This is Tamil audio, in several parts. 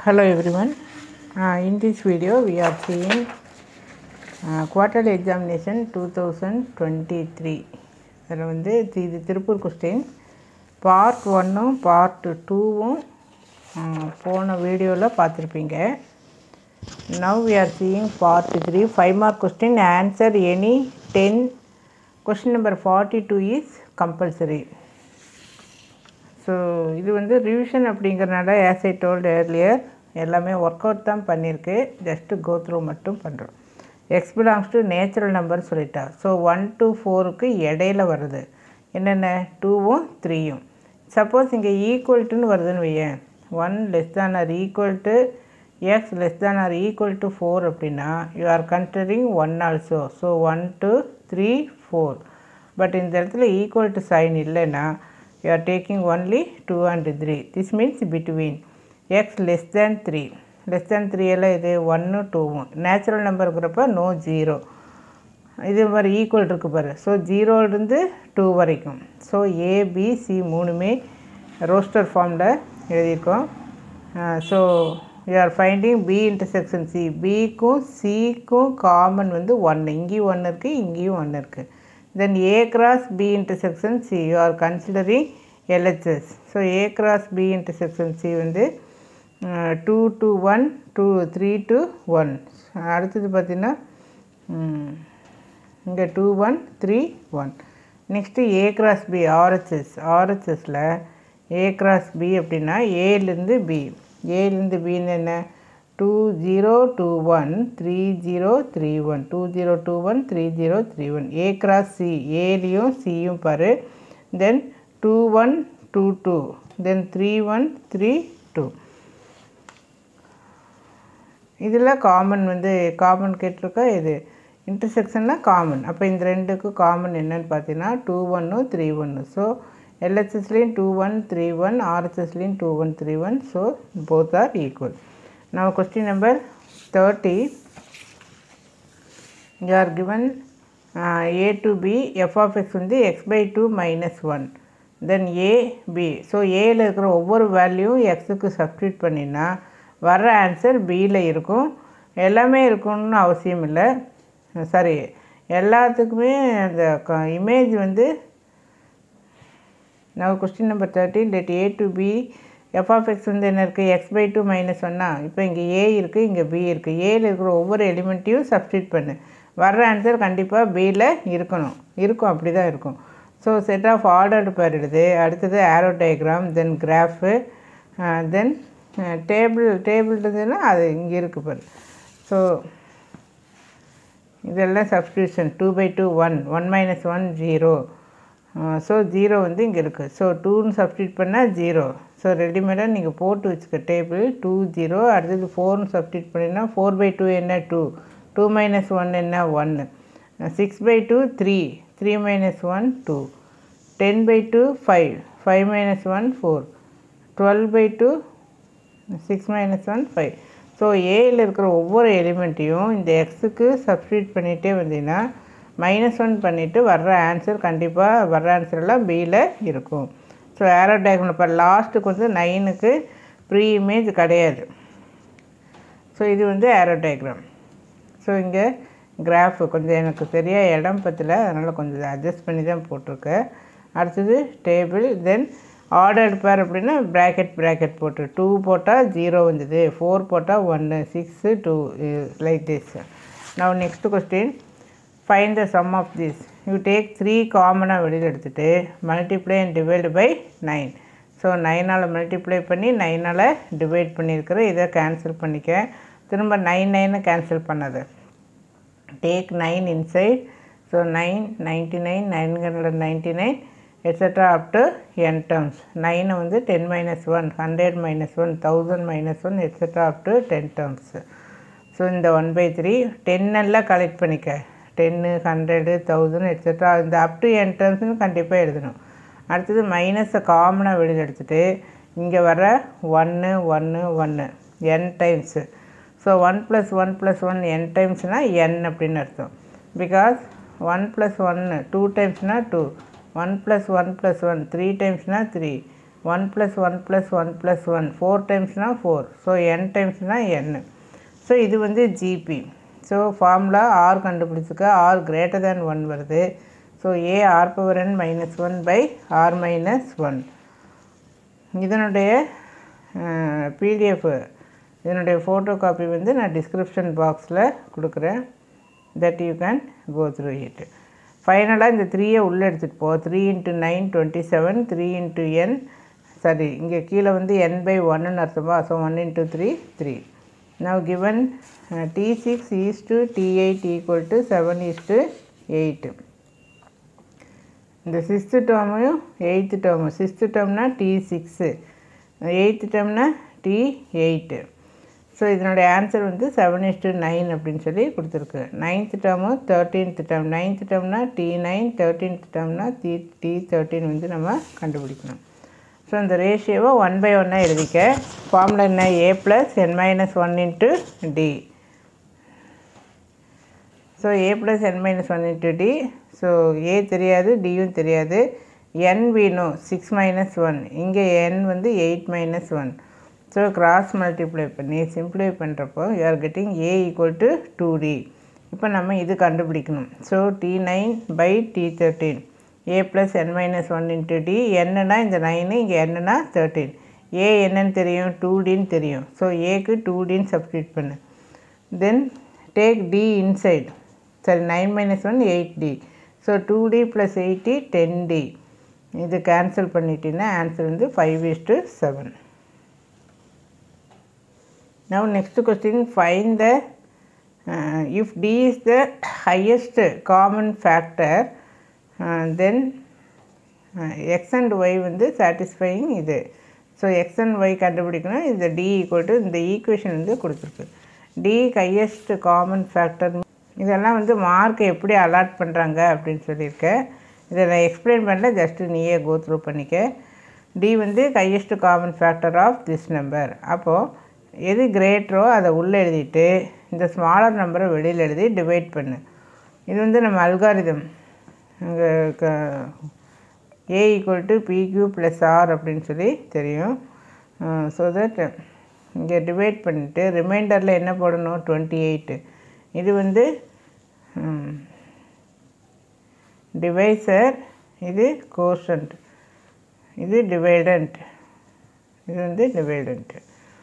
Hello everyone. Uh, in this video we are seeing uh, quarterly examination 2023 இதில் வந்து தி- இது திருப்பூர் கொஸ்டின் பார்ட் ஒன்னும் பார்ட் டூவும் போன வீடியோவில் பார்த்துருப்பீங்க now we are seeing part three five mark question answer any ten question number forty two is compulsory so இது வந்து ரிவிஷன் அப்படிங்கிறனால ஆஸ் ஐ டோல்டு ஏர்லியர் எல்லாமே ஒர்க் அவுட் தான் பண்ணியிருக்கு ஜஸ்ட்டு கோ த்ரூ மட்டும் பண்ணுறோம் x belongs to natural number சொல்லிட்டா ஸோ ஒன் டு ஃபோருக்கு இடையில வருது என்னென்ன டூவும் த்ரீயும் சப்போஸ் இங்கே ஈக்குவல்ட்டுன்னு வருதுன்னு வையேன் one less than or equal to x less than or equal to four அப்படின்னா you are considering one also so one two three four but இந்த இடத்துல ஈக்குவல் டு சைன் இல்லைன்னா you are taking only 2 and 3 this means between x less than 3 less than 3 எல்லாம் இது ஒன்று டூவும் நேச்சுரல் நம்பருங்கிறப்ப நோ ஜீரோ இது மாதிரி ஈக்குவல் இருக்கு பாரு ஸோ ஜீரோலேருந்து டூ வரைக்கும் ஸோ ஏபிசி மூணுமே ரோஸ்டர் ஃபார்மில் எழுதியிருக்கோம் so you are finding B intersection C பிக்கும் சிக்கும் காமன் வந்து ஒன்று இங்கேயும் ஒன்று இருக்குது இங்கேயும் ஒன்று இருக்குது then A cross B intersection C you are considering LHS so A cross B intersection C வந்து two to one two three to one அடுத்தது பார்த்தீங்கன்னா இங்கே two one three one next A cross B RHS ஆர்ஹெச்எஸில் ஏ கிராஸ் பி அப்படின்னா ஏலேருந்து பி ஏலேருந்து பின்னு என்ன two zero two one three zero three one two zero two one three zero three one A cross C ஏலையும் சியும் பாரு then two one two two then three one three two இதில் காமன் வந்து காமன் கேட்டிருக்கா இது இன்டர்செக்ஷனில் காமன் அப்போ இந்த ரெண்டுக்கும் காமன் என்னன்னு பார்த்தீங்கன்னா டூ ஒன்னும் த்ரீ ஒன்று ஸோ எல்ஹெச்எஸ்லேயும் டூ ஒன் த்ரீ ஒன் ஆர்ஹெச்எஸ்லேயும் two one three one so both are equal Now question number 30 you are given uh, a to b f of x வந்து x by 2 minus 1 then a b so ஏல இருக்கிற ஒவ்வொரு வேல்யூவும் எக்ஸுக்கு சப்ஸ்டியூட் பண்ணினா வர்ற ஆன்சர் பியில் இருக்கும் எல்லாமே இருக்கணும்னு அவசியம் இல்லை சாரி எல்லாத்துக்குமே அந்த இமேஜ் வந்து நான் question number thirteen let A to B f of x வந்து என்ன இருக்குது எக்ஸ் பை டூ மைனஸ் ஒன்னா இப்போ இங்கே ஏ இருக்குது இங்கே பி இருக்குது ஏல இருக்கிற ஒவ்வொரு எலிமெண்ட்டையும் சப்ஸ்டியூட் பண்ணு வர்ற ஆன்சர் கண்டிப்பாக பியில் இருக்கணும் இருக்கும் அப்படி தான் இருக்கும் so set of ordered pair எழுது அடுத்தது arrow diagram then graph then table table இருந்ததுன்னா அது இங்கே இருக்குது பாரு ஸோ இதெல்லாம் substitution two by two one one minus one zero so zero வந்து இங்கே இருக்குது ஸோ டூன்னு சப்ஸ்டியூட் பண்ணால் ஜீரோ ஸோ ரெடிமேடாக நீங்கள் போட்டு வச்சுக்க டேபிள் டூ ஜீரோ அடுத்தது ஃபோர்னு சப்ஸ்டியூட் பண்ணினா ஃபோர் பை டூ என்ன டூ டூ மைனஸ் ஒன் என்ன ஒன்று six by two three three minus one two ten by two five five minus one four twelve by two six minus one five so ஏயில் இருக்கிற ஒவ்வொரு எலிமெண்ட்டையும் இந்த எக்ஸுக்கு சப்ஸ்டியூட் பண்ணிகிட்டே வந்தீங்கன்னா மைனஸ் ஒன் பண்ணிவிட்டு வர்ற ஆன்சர் கண்டிப்பாக வர்ற ஆன்சர் எல்லாம் பியில் இருக்கும் ஸோ ஏரோ டயக்ராம் இப்போ லாஸ்ட்டுக்கு வந்து நைனுக்கு ப்ரீ இமேஜ் கிடையாது ஸோ இது வந்து ஏரோ டயக்ராம் ஸோ இங்கே கிராஃபு கொஞ்சம் எனக்கு சரியாக இடம் பத்தல அதனால் கொஞ்சம் அட்ஜஸ்ட் பண்ணி தான் போட்டிருக்கேன் அடுத்தது டேபிள் தென் ஆர்டர் பேர் அப்படின்னா ப்ராக்கெட் ப்ராக்கெட் போட்டு டூ போட்டால் ஜீரோ வந்தது ஃபோர் போட்டால் ஒன்று சிக்ஸு டூ லைக் திஸ் நான் next question find the sum of this you take three காமனாக வெளியில் எடுத்துகிட்டு multiply and divide by nine so நைனால் மல்டிப்ளை பண்ணி நைனால் டிவைட் பண்ணியிருக்கிற இதை கேன்சல் பண்ணிக்க திரும்ப நைன் நைனை கேன்சல் பண்ணது take nine inside so nine ninety nine nine hundred ninety nine etcetera up to n terms நைனை வந்து ten minus one hundred minus one thousand minus one etcetera up to ten terms so இந்த ஒன் பை த்ரீ டென் எல்லாம் கலெக்ட் பண்ணிக்க டென்னு ஹண்ட்ரடு தௌசண்ட் எட்ஸட்ரா இந்த அப் டு என் டேர்ம்ஸ்னு கண்டிப்பாக எழுதணும் அடுத்தது மைனஸை காமனாக வெளியில் எடுத்துகிட்டு இங்கே வர ஒன்று ஒன்று ஒன்று n times so one plus one plus one n டைம்ஸ்னால் என் அப்படின்னு அர்த்தம் பிகாஸ் ஒன் ப்ளஸ் ஒன்று டூ டைம்ஸ்னால் two one plus one plus one three டைம்ஸ்னால் three one plus one plus one plus one four டைம்ஸ்னால் ஃபோர் ஸோ என் டைம்ஸ்னால் என் ஸோ இது வந்து ஜிபி ஸோ ஃபார்முலா ஆர் கண்டுபிடிச்சிக்க ஆர் கிரேட்டர் தேன் ஒன் வருது so a r power n minus one by r minus one இதனுடைய பிடிஎஃப் இதனுடைய ஃபோட்டோ காப்பி வந்து நான் டிஸ்கிரிப்ஷன் பாக்ஸில் கொடுக்குறேன் that you can go through it ஃபைனலாக இந்த த்ரீயை உள்ளே எடுத்துகிட்டு போ three into nine twenty seven three into n sorry இங்கே கீழே வந்து என் பை ஒன்னு அர்த்தமா so one into three three now given t six is to t eight equal to seven is to eight இந்த சிக்ஸ்த்து டேர்மையும் எயித்து டேர்மு சிக்ஸ்த்து டேர்ம்னா டி சிக்ஸு எயித்து டேர்ம்னா டி எயிட்டு ஸோ இதனுடைய ஆன்சர் வந்து செவன் இஸ் டு நைன் அப்படின்னு சொல்லி கொடுத்துருக்கு ninth term thirteenth term ninth டேர்ம்னா டி நைன் தேர்ட்டீன்த் டேர்ம்னா டி டி தேர்ட்டின் வந்து நம்ம கண்டுபிடிக்கணும் ஸோ இந்த ரேஷியோவை ஒன் பை ஒன்னாக எழுதிக்க ஃபார்முலா என்ன a plus n minus one into d so a plus n minus one into d so a தெரியாது டியும் தெரியாது என் வேணும் சிக்ஸ் மைனஸ் ஒன் இங்கே என் வந்து eight minus one so cross multiply பண்ணி சிம்ப்ளை பண்ணுறப்போ you are getting a equal to two d இப்போ நம்ம இது கண்டுபிடிக்கணும் so t nine by t thirteen a plus n minus one into d என்னன்னா இந்த நைனு இங்கே என்னன்னா தேர்ட்டீன் ஏ என்னன்னு தெரியும் டூ டின்னு தெரியும் ஸோ ஏக்கு டூ டின்னு சப்ஸ்டியூட் பண்ணு தென் டேக் டி இன்சைட் சரி nine minus one eight d so two d plus eighty ten d இது கேன்சல் பண்ணிட்டீங்கன்னா ஆன்சர் வந்து five is to seven Now next question find the uh, if d is the highest common factor uh, then uh, x and y வந்து satisfying இது ஸோ எக்ஸ் அண்ட் ஒய் கண்டுபிடிக்கணும் இந்த டி ஈக்குவல் டு இந்த ஈக்குவேஷன் வந்து கொடுத்துருக்கு டி ஹையஸ்ட் காமன் ஃபேக்டர் இதெல்லாம் வந்து மார்க் எப்படி அலாட் பண்ணுறாங்க அப்படின்னு சொல்லியிருக்கேன் இதை நான் எக்ஸ்பிளைன் பண்ணல ஜஸ்ட்டு நீயே கோ த்ரூ பண்ணிக்க டி வந்து highest common factor of this number அப்போது எது கிரேட்டரோ அதை உள்ளே எழுதிட்டு இந்த ஸ்மாலர் நம்பரை வெளியில் எழுதி டிவைட் பண்ணு இது வந்து நம்ம அல்காரிதம் இங்கே க a equal to b q plus r அப்படின்னு சொல்லி தெரியும் ஸோ தட் இங்கே டிவைட் பண்ணிவிட்டு ரிமைண்டரில் என்ன போடணும் டுவெண்ட்டி எயிட்டு இது வந்து டிவைசர் இது கோஷன்ட் இது டிவைடண்ட் இது வந்து டிவைடண்ட்டு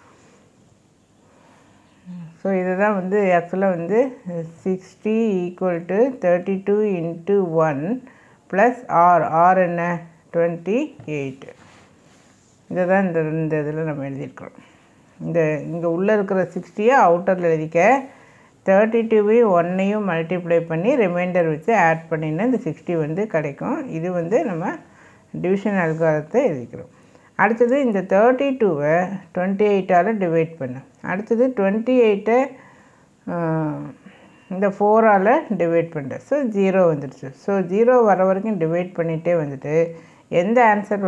ஸோ இதுதான் வந்து ஆக்சுவலாக வந்து sixty equal to thirty two into one plus r r என்ன டுவெண்ட்டி எயிட் இதை தான் இந்த இந்த இதில் நம்ம எழுதியிருக்கிறோம் இந்த இங்கே உள்ளே இருக்கிற சிக்ஸ்டியை அவுட்டரில் எழுதிக்க தேர்ட்டி டூவையும் ஒன்னையும் மல்டிப்ளை பண்ணி ரிமைண்டர் வச்சு ஆட் பண்ணினா இந்த சிக்ஸ்டி வந்து கிடைக்கும் இது வந்து நம்ம டிவிஷன் அல்காரத்தை எழுதிக்கிறோம் அடுத்தது இந்த தேர்ட்டி டூவை டுவெண்ட்டி எயிட்டால் டிவைட் பண்ணு அடுத்தது டுவெண்ட்டி எயிட்டை இந்த ஃபோரால் டிவைட் பண்ணுறேன் ஸோ ஜீரோ வந்துடுச்சு ஸோ ஜீரோ வர வரைக்கும் டிவைட் பண்ணிகிட்டே வந்துட்டு எந்த ஆன்சர்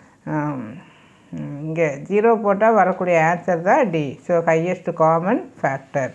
இங்கே ஜீரோ போட்டால் வரக்கூடிய ஆன்சர் தான் d so highest common factor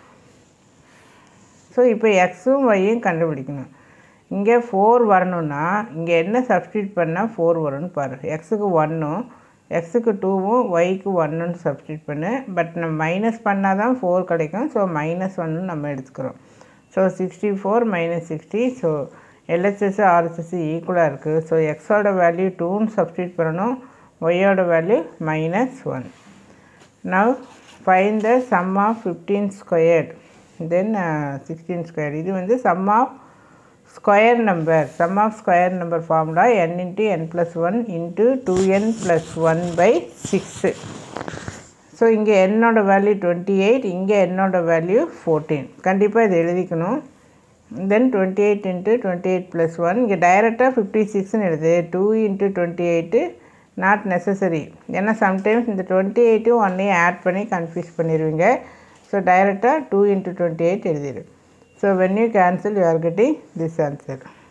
so இப்போ எக்ஸும் ஒய்யும் கண்டுபிடிக்கணும் இங்கே ஃபோர் வரணும்னா இங்கே என்ன சப்ஸ்டியூட் பண்ணால் ஃபோர் வரும்னு பாரு எக்ஸுக்கு ஒன்றும் எக்ஸுக்கு டூவும் ஒய்க்கு ஒன்றுன்னு சப்ஸ்டியூட் பண்ணு பட் நம்ம மைனஸ் பண்ணால் தான் ஃபோர் கிடைக்கும் ஸோ மைனஸ் ஒன்னு நம்ம எடுத்துக்கிறோம் so sixty four minus sixty so LHS RHS ஈக்குவலாக இருக்குது ஸோ எக்ஸோட வேல்யூ டூன்னு சப்ஸ்டியூட் பண்ணணும் ஒய்யோட value minus one now fine the sum of fifteen squared then sixteen square இது வந்து sum of square number sum of square number formula n into n plus one into two n plus one by six so இங்கே என்னோட வேல்யூ டுவெண்ட்டி எயிட் இங்கே என்னோட வேல்யூ ஃபோர்டீன் கண்டிப்பாக இது எழுதிக்கணும் then twenty eight into twenty eight plus one இங்கே டைரெக்டாக ஃபிஃப்டி சிக்ஸ்னு எழுது two into twenty eight not necessary ஏன்னா சம்டைம்ஸ் இந்த டுவெண்ட்டி எயிட்டும் ஒன்னையும் ஆட் பண்ணி கன்ஃபியூஸ் பண்ணிடுவீங்க ஸோ டைரெக்டாக டூ இன்ட்டு டுவெண்ட்டி எயிட் எழுதிடு so when you cancel you are getting this answer